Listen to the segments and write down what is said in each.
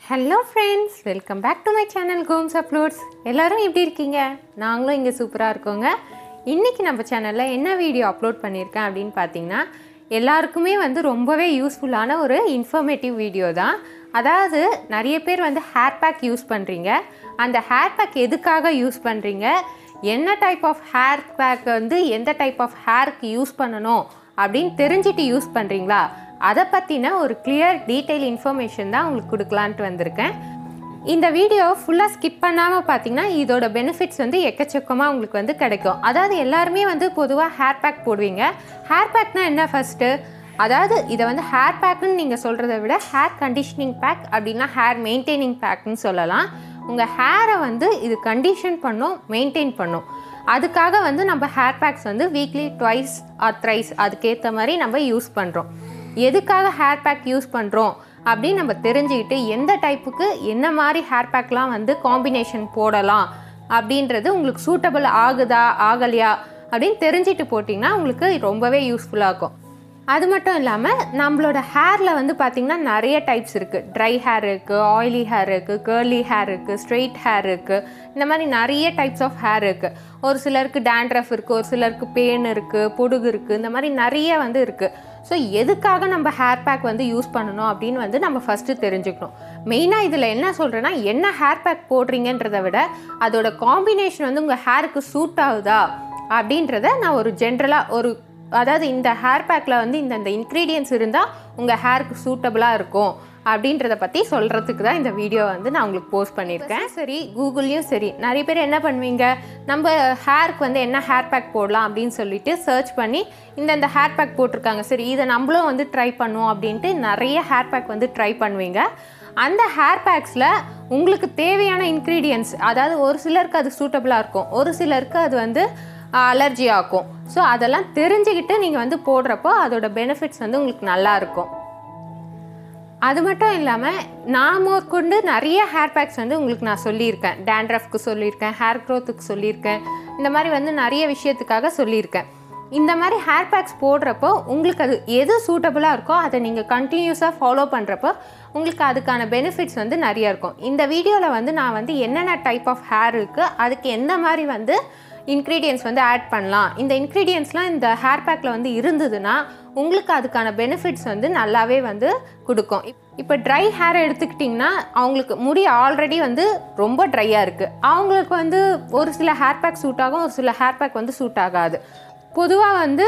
hello friends welcome back to my channel Gomes uploads எல்லாரும் எப்படி இருக்கீங்க நாங்களும் இங்கே சூப்பராக இருக்கோங்க இன்றைக்கி நம்ம சேனலில் என்ன வீடியோ அப்லோட் பண்ணியிருக்கேன் அப்படின்னு பார்த்தீங்கன்னா எல்லாருக்குமே வந்து ரொம்பவே யூஸ்ஃபுல்லான ஒரு இன்ஃபர்மேட்டிவ் வீடியோ தான் அதாவது நிறைய பேர் வந்து ஹேர் பேக் யூஸ் பண்ணுறீங்க அந்த ஹேர் பேக் எதுக்காக யூஸ் பண்ணுறீங்க என்ன டைப் ஆஃப் ஹேர் பேக் வந்து எந்த டைப் ஆஃப் ஹேருக்கு யூஸ் பண்ணணும் அப்படின்னு தெரிஞ்சுட்டு யூஸ் பண்ணுறீங்களா அதை பற்றின ஒரு கிளியர் டீட்டெயில் இன்ஃபர்மேஷன் தான் உங்களுக்கு கொடுக்கலான்ட்டு வந்திருக்கேன் இந்த வீடியோ ஃபுல்லாக ஸ்கிப் பண்ணாமல் பார்த்தீங்கன்னா இதோட பெனிஃபிட்ஸ் வந்து எக்கச்சக்கமாக உங்களுக்கு வந்து கிடைக்கும் அதாவது எல்லாருமே வந்து பொதுவாக ஹேர் பேக் போடுவீங்க ஹேர் பேக்னா என்ன ஃபஸ்ட்டு அதாவது இதை வந்து ஹேர் பேக்குன்னு நீங்கள் சொல்கிறத விட ஹேர் கண்டிஷனிங் பேக் அப்படின்னா ஹேர் மெயின்டைனிங் பேக்னு சொல்லலாம் உங்கள் ஹேரை வந்து இது கண்டிஷன் பண்ணும் மெயின்டைன் பண்ணும் அதுக்காக வந்து நம்ம ஹேர் பேக்ஸ் வந்து வீக்லி ட்வைஸ் ஆர் த்ரைஸ் அதுக்கேற்ற மாதிரி நம்ம யூஸ் பண்ணுறோம் எதுக்காக ஹேர் பேக் யூஸ் பண்ணுறோம் அப்படின்னு நம்ம தெரிஞ்சுக்கிட்டு எந்த டைப்புக்கு என்ன மாதிரி ஹேர் பேக்லாம் வந்து காம்பினேஷன் போடலாம் அப்படின்றது உங்களுக்கு சூட்டபிள் ஆகுதா ஆகலையா அப்படின்னு தெரிஞ்சுட்டு போட்டிங்கன்னா உங்களுக்கு ரொம்பவே யூஸ்ஃபுல்லாக இருக்கும் அது மட்டும் இல்லாமல் நம்மளோட ஹேரில் வந்து பார்த்திங்கன்னா நிறைய டைப்ஸ் இருக்குது ட்ரை ஹேர் இருக்குது ஆயிலி ஹேர் இருக்குது கேர்லி ஹேர் இருக்குது ஸ்ட்ரெயிட் ஹேர் இருக்குது இந்த மாதிரி நிறைய டைப்ஸ் ஆஃப் ஹேர் இருக்குது ஒரு சிலருக்கு டேண்ட்ரஃப் இருக்குது ஒரு சிலருக்கு பேன் இருக்குது பொடுகு இருக்குது இந்த மாதிரி நிறைய வந்து இருக்குது ஸோ எதுக்காக நம்ம ஹேர் பேக் வந்து யூஸ் பண்ணணும் அப்படின்னு வந்து நம்ம ஃபஸ்ட்டு தெரிஞ்சுக்கணும் மெயினாக இதில் என்ன சொல்கிறேன்னா என்ன ஹேர் பேக் போடுறீங்கன்றதை விட அதோட காம்பினேஷன் வந்து உங்கள் ஹேருக்கு சூட் ஆகுதா அப்படின்றத நான் ஒரு ஜென்ரலாக ஒரு அதாவது இந்த ஹேர் பேக்கில் வந்து இந்த இந்த இன்க்ரீடியன்ஸ் இருந்தால் உங்கள் ஹேருக்கு சூட்டபுளாக இருக்கும் அப்படின்றத பற்றி சொல்கிறதுக்கு தான் இந்த வீடியோ வந்து நான் உங்களுக்கு போஸ்ட் பண்ணியிருக்கேன் சரி கூகுள்லேயும் சரி நிறைய பேர் என்ன பண்ணுவீங்க நம்ம ஹேருக்கு வந்து என்ன ஹேர் பேக் போடலாம் அப்படின்னு சொல்லிட்டு சர்ச் பண்ணி இந்த இந்த ஹேர் பேக் போட்டிருக்காங்க சரி இதை நம்மளும் வந்து ட்ரை பண்ணுவோம் அப்படின்ட்டு நிறைய ஹேர் பேக் வந்து ட்ரை பண்ணுவீங்க அந்த ஹேர் பேக்ஸில் உங்களுக்கு தேவையான இன்க்ரீடியன்ஸ் அதாவது ஒரு சிலருக்கு அது சூட்டபுளாக இருக்கும் ஒரு சிலருக்கு அது வந்து அலர்ஜி ஆக்கும் ஸோ அதெல்லாம் தெரிஞ்சுக்கிட்டு நீங்கள் வந்து போடுறப்போ அதோட பெனிஃபிட்ஸ் வந்து உங்களுக்கு நல்லா இருக்கும் அது மட்டும் இல்லாமல் நான் கொண்டு நிறைய ஹேர் பேக்ஸ் வந்து உங்களுக்கு நான் சொல்லியிருக்கேன் டேண்ட்ரஃப்க்கு சொல்லியிருக்கேன் ஹேர் க்ரோத்துக்கு சொல்லியிருக்கேன் இந்த மாதிரி வந்து நிறைய விஷயத்துக்காக சொல்லியிருக்கேன் இந்த மாதிரி ஹேர் பேக்ஸ் போடுறப்போ உங்களுக்கு அது எது சூட்டபுளாக இருக்கோ அதை நீங்கள் கண்டினியூஸாக ஃபாலோ பண்ணுறப்போ உங்களுக்கு அதுக்கான பெனிஃபிட்ஸ் வந்து நிறைய இருக்கும் இந்த வீடியோவில் வந்து நான் வந்து என்னென்ன டைப் ஆஃப் ஹேர் இருக்குது அதுக்கு எந்த மாதிரி வந்து இன்க்ரீடியன்ஸ் வந்து ஆட் பண்ணலாம் இந்த இன்க்ரீடியன்ஸ்லாம் இந்த ஹேர் பேக்கில் வந்து இருந்ததுன்னா உங்களுக்கு அதுக்கான பெனிஃபிட்ஸ் வந்து நல்லாவே வந்து கொடுக்கும் இப்போ ட்ரை ஹேர் எடுத்துக்கிட்டிங்கன்னா அவங்களுக்கு முடி ஆல்ரெடி வந்து ரொம்ப ட்ரையாக இருக்குது அவங்களுக்கு வந்து ஒரு சில ஹேர் பேக் சூட் ஆகும் ஒரு சில ஹேர் பேக் வந்து சூட் ஆகாது பொதுவாக வந்து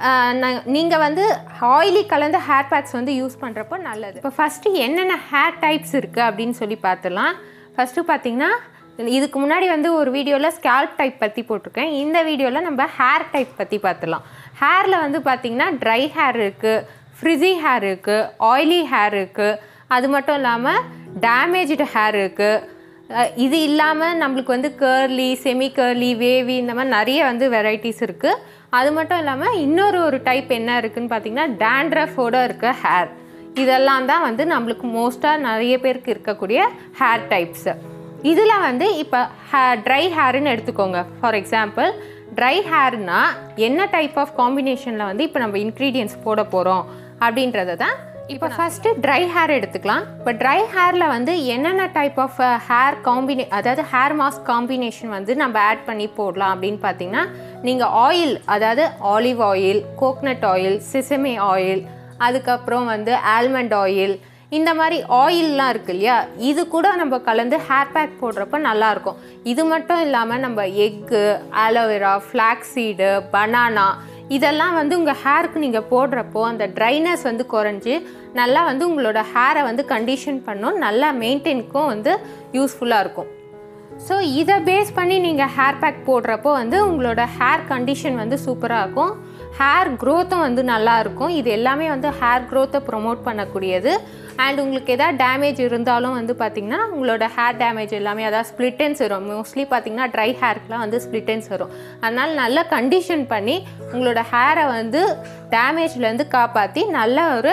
நீங்கள் வந்து ஆயிலி கலந்த ஹேர் பேக்ஸ் வந்து யூஸ் பண்ணுறப்போ நல்லது இப்போ ஃபஸ்ட்டு என்னென்ன ஹேர் டைப்ஸ் இருக்குது அப்படின்னு சொல்லி பார்த்துலாம் ஃபஸ்ட்டு பார்த்தீங்கன்னா இதுக்கு முன்னாடி வந்து ஒரு வீடியோவில் ஸ்கேல்ப் டைப் பற்றி போட்டிருக்கேன் இந்த வீடியோவில் நம்ம ஹேர் டைப் பற்றி பார்த்துலாம் ஹேரில் வந்து பார்த்திங்கன்னா ட்ரை ஹேர் இருக்குது ஃப்ரிஸி ஹேர் இருக்குது ஆயிலி ஹேர் இருக்குது அது மட்டும் இல்லாமல் டேமேஜ்டு ஹேர் இருக்குது இது இல்லாமல் நம்மளுக்கு வந்து கேர்லி செமி கேர்லி வேவி இந்த மாதிரி நிறைய வந்து வெரைட்டிஸ் இருக்குது அது மட்டும் இல்லாமல் இன்னொரு ஒரு டைப் என்ன இருக்குதுன்னு பார்த்தீங்கன்னா டேண்ட்ரஃபோட இருக்க ஹேர் இதெல்லாம் தான் வந்து நம்மளுக்கு மோஸ்ட்டாக நிறைய பேருக்கு இருக்கக்கூடிய ஹேர் டைப்ஸு இதில் வந்து இப்போ ஹே ட்ரை ஹேருன்னு எடுத்துக்கோங்க ஃபார் எக்ஸாம்பிள் ட்ரை ஹேர்னா என்ன டைப் ஆஃப் காம்பினேஷனில் வந்து இப்போ நம்ம இன்க்ரீடியன்ஸ் போட போகிறோம் அப்படின்றத தான் இப்போ ஃபஸ்ட்டு ட்ரை ஹேர் எடுத்துக்கலாம் இப்போ ட்ரை ஹேரில் வந்து என்னென்ன டைப் ஆஃப் ஹேர் காம்பினே அதாவது ஹேர் மாஸ்க் காம்பினேஷன் வந்து நம்ம ஆட் பண்ணி போடலாம் அப்படின்னு பார்த்தீங்கன்னா நீங்கள் ஆயில் அதாவது olive oil coconut oil sesame oil அதுக்கப்புறம் வந்து ஆல்மண்ட் ஆயில் இந்த மாதிரி ஆயில்லாம் இருக்கு இல்லையா இது கூட நம்ம கலந்து ஹேர் பேக் போடுறப்ப நல்லாயிருக்கும் இது மட்டும் இல்லாமல் நம்ம எக்கு ஆலோவேரா ஃப்ளாக்ஸீடு பனானா இதெல்லாம் வந்து உங்கள் ஹேருக்கு நீங்கள் போடுறப்போ அந்த ட்ரைனஸ் வந்து குறைஞ்சி நல்லா வந்து உங்களோட ஹேரை வந்து கண்டிஷன் பண்ணும் நல்லா மெயின்டைனுக்கும் வந்து யூஸ்ஃபுல்லாக இருக்கும் ஸோ இதை பேஸ் பண்ணி நீங்கள் ஹேர் பேக் போடுறப்போ வந்து உங்களோட ஹேர் கண்டிஷன் வந்து சூப்பராக இருக்கும் ஹேர் க்ரோத்தும் வந்து நல்லா இருக்கும் இது எல்லாமே வந்து ஹேர் க்ரோத்தை ப்ரொமோட் பண்ணக்கூடியது அண்ட் உங்களுக்கு எதாவது டேமேஜ் இருந்தாலும் வந்து பார்த்திங்கன்னா உங்களோட ஹேர் டேமேஜ் எல்லாமே அதாவது ஸ்ப்ளிட்டன்ஸ் வரும் மோஸ்ட்லி பார்த்திங்கன்னா ட்ரை ஹேர்க்குலாம் வந்து ஸ்ப்ளிட்டன்ஸ் வரும் அதனால் நல்லா கண்டிஷன் பண்ணி உங்களோட ஹேரை வந்து டேமேஜ்லேருந்து காப்பாற்றி நல்ல ஒரு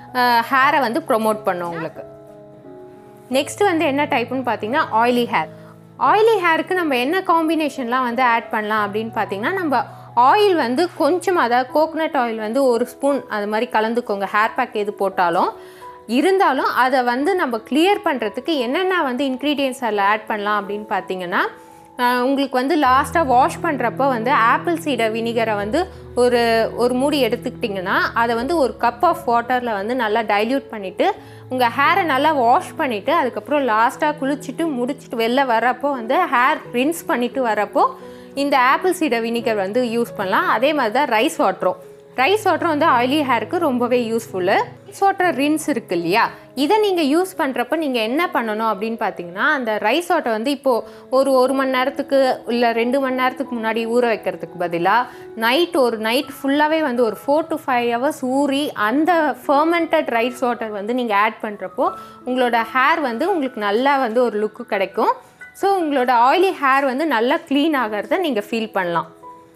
ஹேரை வந்து ப்ரொமோட் பண்ணும் உங்களுக்கு நெக்ஸ்ட் வந்து என்ன டைப்புன்னு பார்த்தீங்கன்னா ஆயிலி ஹேர் ஆயிலி ஹேருக்கு நம்ம என்ன காம்பினேஷன்லாம் வந்து ஆட் பண்ணலாம் அப்படின்னு பார்த்தீங்கன்னா நம்ம ஆயில் வந்து கொஞ்சம் அதாவது கோகனட் ஆயில் வந்து ஒரு ஸ்பூன் அது மாதிரி கலந்துக்கோங்க ஹேர் பேக் எது போட்டாலும் இருந்தாலும் அதை வந்து நம்ம கிளியர் பண்ணுறதுக்கு என்னென்ன வந்து இன்க்ரீடியன்ஸ் அதில் ஆட் பண்ணலாம் அப்படின்னு பார்த்தீங்கன்னா ஆஹ் உங்களுக்கு வந்து லாஸ்ட்டாக வாஷ் பண்ணுறப்போ வந்து ஆப்பிள் சீடர் வினிகரை வந்து ஒரு ஒரு மூடி எடுத்துக்கிட்டிங்கன்னா அதை வந்து ஒரு கப் ஆஃப் வாட்டரில் வந்து நல்லா டைல்யூட் பண்ணிவிட்டு உங்கள் ஹேரை நல்லா வாஷ் பண்ணிவிட்டு அதுக்கப்புறம் லாஸ்ட்டாக குளிச்சுட்டு முடிச்சுட்டு வெளில வரப்போ வந்து ஹேர் ரின்ஸ் பண்ணிவிட்டு வரப்போ இந்த ஆப்பிள் சீடர் வினிகர் வந்து யூஸ் பண்ணலாம் அதே மாதிரி தான் ரைஸ் வாட்டரும் ரைஸ் வாட்டரும் வந்து ஆயிலி ஹேருக்கு ரொம்பவே யூஸ்ஃபுல்லு ரைஸ் வாட்டர் ரின்ஸ் இருக்கு இல்லையா இதை நீங்கள் யூஸ் பண்ணுறப்ப நீங்கள் என்ன பண்ணணும் அப்படின்னு பார்த்தீங்கன்னா அந்த ரைஸ் வாட்டர் வந்து இப்போது ஒரு ஒரு மணி நேரத்துக்கு இல்லை ரெண்டு மணி நேரத்துக்கு முன்னாடி ஊற வைக்கிறதுக்கு பதிலாக நைட் ஒரு நைட் ஃபுல்லாகவே வந்து ஒரு ஃபோர் டு ஃபைவ் ஹவர்ஸ் ஊறி அந்த ஃபர்மெண்டட் ரைஸ் வாட்டர் வந்து நீங்கள் ஆட் பண்ணுறப்போ உங்களோட ஹேர் வந்து உங்களுக்கு நல்லா வந்து ஒரு லுக்கு கிடைக்கும் ஸோ உங்களோட ஆயிலி ஹேர் வந்து நல்லா க்ளீன் ஆகிறத நீங்கள் ஃபீல் பண்ணலாம்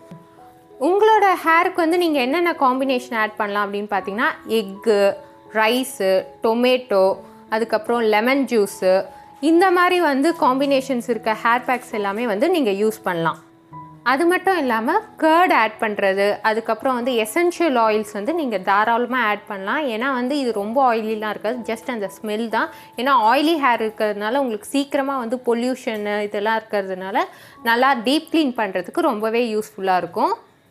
உங்களோட ஹேருக்கு வந்து நீங்கள் என்னென்ன காம்பினேஷன் ஆட் பண்ணலாம் அப்படின்னு பார்த்தீங்கன்னா எக்கு ரைஸு டொமேட்டோ அதுக்கப்புறம் லெமன் ஜூஸு இந்த மாதிரி வந்து காம்பினேஷன்ஸ் இருக்க ஹேர் பேக்ஸ் எல்லாமே வந்து நீங்கள் யூஸ் பண்ணலாம் அது மட்டும் இல்லாமல் கேர்ட் ஆட் பண்ணுறது அதுக்கப்புறம் வந்து எசென்ஷியல் ஆயில்ஸ் வந்து நீங்கள் தாராளமாக ஆட் பண்ணலாம் ஏன்னா வந்து இது ரொம்ப ஆயிலிலாம் இருக்காது ஜஸ்ட் அந்த ஸ்மெல் தான் ஏன்னா ஆயிலி ஹேர் இருக்கிறதுனால உங்களுக்கு சீக்கிரமாக வந்து பொல்யூஷனு இதெல்லாம் இருக்கிறதுனால நல்லா டீப் க்ளீன் பண்ணுறதுக்கு ரொம்பவே யூஸ்ஃபுல்லாக இருக்கும்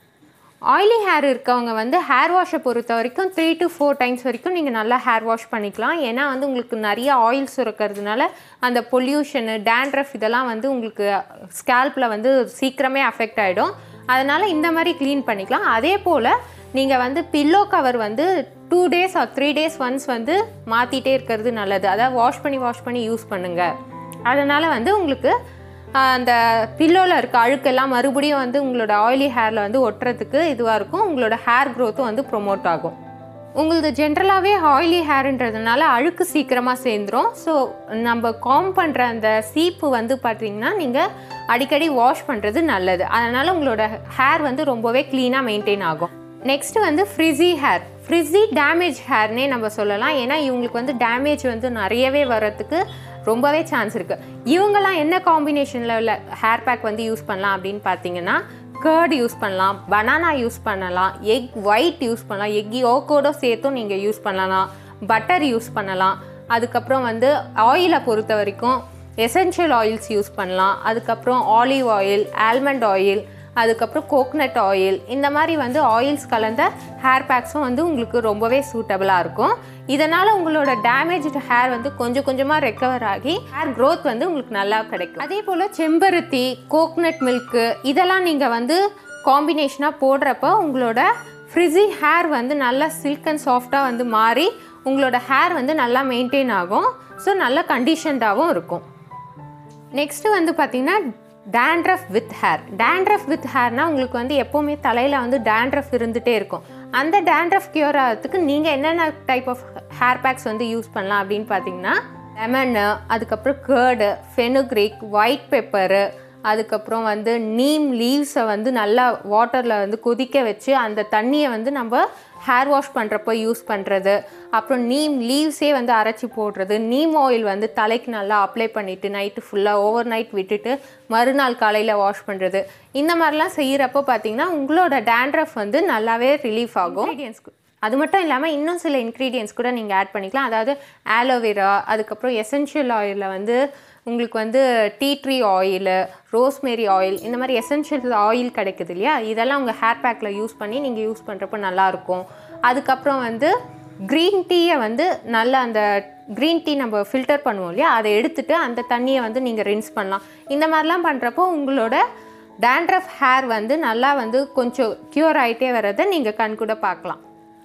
ஆயிலி ஹேர் இருக்கவங்க வந்து ஹேர் வாஷை பொறுத்த வரைக்கும் த்ரீ டு ஃபோர் டைம்ஸ் வரைக்கும் நீங்கள் நல்லா ஹேர் வாஷ் பண்ணிக்கலாம் ஏன்னா வந்து உங்களுக்கு நிறைய ஆயில் சுரக்கிறதுனால அந்த பொல்யூஷனு டேண்ட்ரஃப் இதெல்லாம் வந்து உங்களுக்கு ஸ்கேல்பில் வந்து சீக்கிரமே அஃபெக்ட் ஆகிடும் அதனால் இந்த மாதிரி க்ளீன் பண்ணிக்கலாம் அதே போல் நீங்கள் வந்து பில்லோ கவர் வந்து two days or three days once வந்து மாற்றிட்டே இருக்கிறது நல்லது அதாவது வாஷ் பண்ணி வாஷ் பண்ணி யூஸ் பண்ணுங்கள் அதனால் வந்து உங்களுக்கு ஆஹ், அந்த பில்லோவில் இருக்க அழுக்கெல்லாம் மறுபடியும் வந்து உங்களோட ஆயிலி ஹேரில் வந்து ஒட்டுறதுக்கு இதுவாக இருக்கும் உங்களோட ஹேர் க்ரோத்தும் வந்து ப்ரொமோட் ஆகும் உங்களது ஜென்ரலாகவே ஆயிலி ஹேருன்றதுனால அழுக்கு சீக்கிரமாக சேர்ந்துரும் ஸோ நம்ம காம் பண்ணுற அந்த சீப்பு வந்து பார்த்தீங்கன்னா நீங்கள் அடிக்கடி வாஷ் பண்ணுறது நல்லது அதனால் உங்களோட ஹேர் வந்து ரொம்பவே க்ளீனாக மெயின்டைன் ஆகும் நெக்ஸ்ட் வந்து ஃப்ரிஸி ஹேர் ஃப்ரிஸி டேமேஜ் ஹேர்னே நம்ம சொல்லலாம் ஏன்னா இவங்களுக்கு வந்து டேமேஜ் வந்து நிறையவே வர்றதுக்கு ரொம்பவே சான்ஸ் இருக்குது இவங்கெல்லாம் என்ன காம்பினேஷனில் உள்ள ஹேர் பேக் வந்து யூஸ் பண்ணலாம் அப்படின்னு பார்த்தீங்கன்னா கர்ட் யூஸ் பண்ணலாம் பனானா யூஸ் பண்ணலாம் எக் ஒயிட் யூஸ் பண்ணலாம் எக் யோக்கோட சேர்த்தும் நீங்கள் யூஸ் பண்ணலாம் பட்டர் யூஸ் பண்ணலாம் அதுக்கப்புறம் வந்து ஆயிலை பொறுத்த வரைக்கும் எசென்ஷியல் ஆயில்ஸ் யூஸ் பண்ணலாம் அதுக்கப்புறம் ஆலிவ் ஆயில் ஆல்மண்ட் ஆயில் அதுக்கப்புறம் கோக்னட் ஆயில் இந்த மாதிரி வந்து ஆயில்ஸ் கலந்த ஹேர் பேக்ஸும் வந்து உங்களுக்கு ரொம்பவே சூட்டபிளாக இருக்கும் இதனால் உங்களோட டேமேஜ்டு ஹேர் வந்து கொஞ்சம் கொஞ்சமாக ரெக்கவர் ஆகி ஹேர் growth வந்து உங்களுக்கு நல்லா கிடைக்கும் அதே போல் செம்பருத்தி கோக்னட் மில்க்கு இதெல்லாம் நீங்கள் வந்து காம்பினேஷனாக போடுறப்ப உங்களோட ஃப்ரிஸி ஹேர் வந்து நல்லா சில்க் அண்ட் சாஃப்டாக வந்து மாறி உங்களோட ஹேர் வந்து நல்லா மெயின்டைன் ஆகும் ஸோ நல்ல கண்டிஷன்டாகவும் இருக்கும் நெக்ஸ்ட்டு வந்து பார்த்தீங்கன்னா dandruff with hair dandruff with ஹேர்னால் உங்களுக்கு வந்து எப்போவுமே தலையில் வந்து டேண்ட்ரஃப் இருந்துகிட்டே இருக்கும் அந்த டேண்ட்ரஃப் க்யூர் ஆகிறதுக்கு நீங்கள் என்னென்ன டைப் ஆஃப் ஹேர் பேக்ஸ் வந்து யூஸ் பண்ணலாம் அப்படின்னு பார்த்தீங்கன்னா லெமனு அதுக்கப்புறம் கேர்டு ஃபெனுக்ரிக் ஒயிட் பெப்பரு அதுக்கப்புறம் வந்து நீம் லீவ்ஸை வந்து நல்லா வாட்டரில் வந்து கொதிக்க வச்சு அந்த தண்ணியை வந்து நம்ம ஹேர் வாஷ் பண்ணுறப்போ யூஸ் பண்ணுறது அப்புறம் நீம் லீவ்ஸே வந்து அரைச்சி போடுறது நீம் ஆயில் வந்து தலைக்கு நல்லா அப்ளை பண்ணிவிட்டு நைட்டு ஃபுல்லாக ஓவர் நைட் விட்டுட்டு மறுநாள் காலையில் வாஷ் பண்ணுறது இந்த மாதிரிலாம் செய்கிறப்போ பார்த்தீங்கன்னா உங்களோட டேண்ட்ரஃப் வந்து நல்லாவே ரிலீஃப் ஆகும் இன்க்ரீடியன்ஸ்க்கு அது மட்டும் இல்லாமல் இன்னும் சில இன்க்ரீடியன்ஸ் கூட நீங்கள் ஆட் பண்ணிக்கலாம் அதாவது ஆலோவேரா அதுக்கப்புறம் எசென்ஷியல் ஆயிலில் வந்து உங்களுக்கு வந்து tea tree oil rosemary oil இந்த மாதிரி எசென்ஷியல் ஆயில் கிடைக்குது இல்லையா இதெல்லாம் உங்கள் ஹேர் பேக்கில் யூஸ் பண்ணி நீங்கள் யூஸ் பண்ணுறப்ப நல்லாயிருக்கும் அதுக்கப்புறம் வந்து க்ரீன் டீயை வந்து நல்லா அந்த க்ரீன் டீ நம்ம ஃபில்டர் பண்ணுவோம் இல்லையா அதை எடுத்துட்டு அந்த தண்ணியை வந்து நீங்கள் ரின்ஸ் பண்ணலாம் இந்த மாதிரிலாம் பண்ணுறப்போ உங்களோட டேண்ட்ரஃப் ஹேர் வந்து நல்லா வந்து கொஞ்சம் க்யூர் ஆகிட்டே வர்றதை நீங்கள் கண் கூட பார்க்கலாம்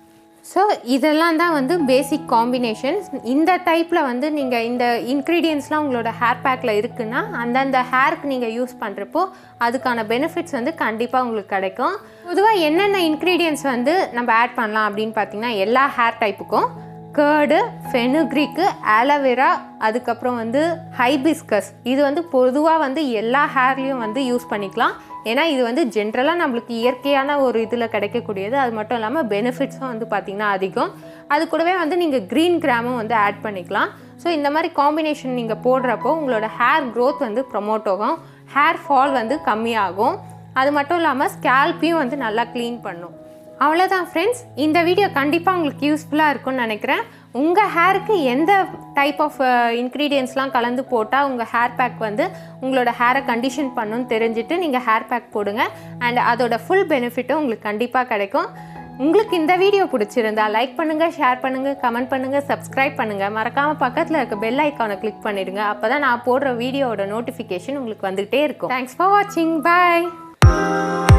ஸோ இதெல்லாம் தான் வந்து பேசிக் காம்பினேஷன்ஸ் இந்த டைப்பில் வந்து நீங்கள் இந்த இன்க்ரீடியன்ஸ்லாம் உங்களோட ஹேர் பேக்கில் இருக்குன்னா அந்தந்த ஹேருக்கு நீங்கள் யூஸ் பண்ணுறப்போ அதுக்கான பெனிஃபிட்ஸ் வந்து கண்டிப்பாக உங்களுக்கு கிடைக்கும் பொதுவாக என்னென்ன இன்க்ரீடியன்ஸ் வந்து நம்ம ஆட் பண்ணலாம் அப்படின்னு பார்த்தீங்கன்னா எல்லா ஹேர் டைப்புக்கும் கேர்டு ஃபெனுக்ரிக்கு ஆலோவேரா அதுக்கப்புறம் வந்து ஹைபிஸ்கஸ் இது வந்து பொதுவாக வந்து எல்லா ஹேர்லேயும் வந்து யூஸ் பண்ணிக்கலாம் ஏன்னா இது வந்து ஜென்ரலாக நம்மளுக்கு இயற்கையான ஒரு இதில் கிடைக்கக்கூடியது அது மட்டும் இல்லாமல் பெனிஃபிட்ஸும் வந்து பார்த்திங்கன்னா அதிகம் அது கூடவே வந்து நீங்கள் க்ரீன் கிராமும் வந்து ஆட் பண்ணிக்கலாம் ஸோ இந்த மாதிரி காம்பினேஷன் நீங்கள் போடுறப்போ உங்களோட ஹேர் க்ரோத் வந்து ப்ரமோட் ஆகும் ஹேர் ஃபால் வந்து கம்மியாகும் அது மட்டும் இல்லாமல் ஸ்கேல்ப்பையும் வந்து நல்லா க்ளீன் பண்ணும் அவ்வளோதான் ஃப்ரெண்ட்ஸ் இந்த வீடியோ கண்டிப்பாக உங்களுக்கு யூஸ்ஃபுல்லாக இருக்கும்னு நினைக்கிறேன் உங்கள் ஹேருக்கு எந்த டைப் ஆஃப் இன்க்ரீடியன்ஸ்லாம் கலந்து போட்டால் உங்கள் ஹேர் பேக் வந்து உங்களோட ஹேரை கண்டிஷன் பண்ணுன்னு தெரிஞ்சுட்டு நீங்கள் ஹேர் பேக் போடுங்க அண்ட் அதோட ஃபுல் பெனிஃபிட்டும் உங்களுக்கு கண்டிப்பாக கிடைக்கும் உங்களுக்கு இந்த வீடியோ பிடிச்சிருந்தா லைக் பண்ணுங்கள் ஷேர் பண்ணுங்கள் கமெண்ட் பண்ணுங்கள் சப்ஸ்கிரைப் பண்ணுங்கள் மறக்காமல் பக்கத்தில் இருக்க பெல் ஐக்கானை கிளிக் பண்ணிடுங்க அப்போ தான் நான் போடுற வீடியோவோட நோட்டிஃபிகேஷன் உங்களுக்கு வந்துகிட்டே இருக்கும் தேங்க்ஸ் ஃபார் வாட்சிங் பாய்